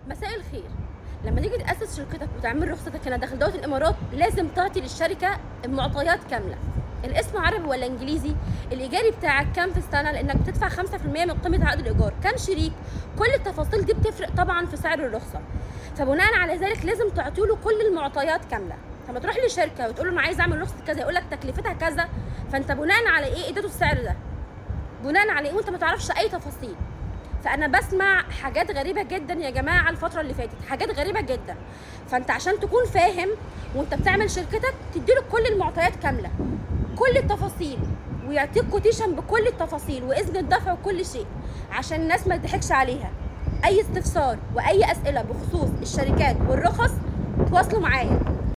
مساء الخير لما تيجي تاسس شركتك وتعمل رخصتك هنا داخل دوله الامارات لازم تعطي للشركه المعطيات كامله الاسم عربي ولا انجليزي الايجاري بتاعك كام في السنه لانك بتدفع 5% من قيمه عقد الايجار كام شريك كل التفاصيل دي بتفرق طبعا في سعر الرخصه فبناء على ذلك لازم تعطي له كل المعطيات كامله لما تروح لشركه وتقول له انا عايز اعمل رخصه كذا يقول لك تكلفتها كذا فانت بناء على ايه اديته السعر ده بناء على ايه وانت ما تعرفش اي تفاصيل فانا بسمع حاجات غريبه جدا يا جماعه الفتره اللي فاتت حاجات غريبه جدا فانت عشان تكون فاهم وانت بتعمل شركتك تديله كل المعطيات كامله كل التفاصيل ويعطيك كوتيشن بكل التفاصيل واذن الدفع وكل شيء عشان الناس ما تضحكش عليها اي استفسار واي اسئله بخصوص الشركات والرخص تواصلوا معايا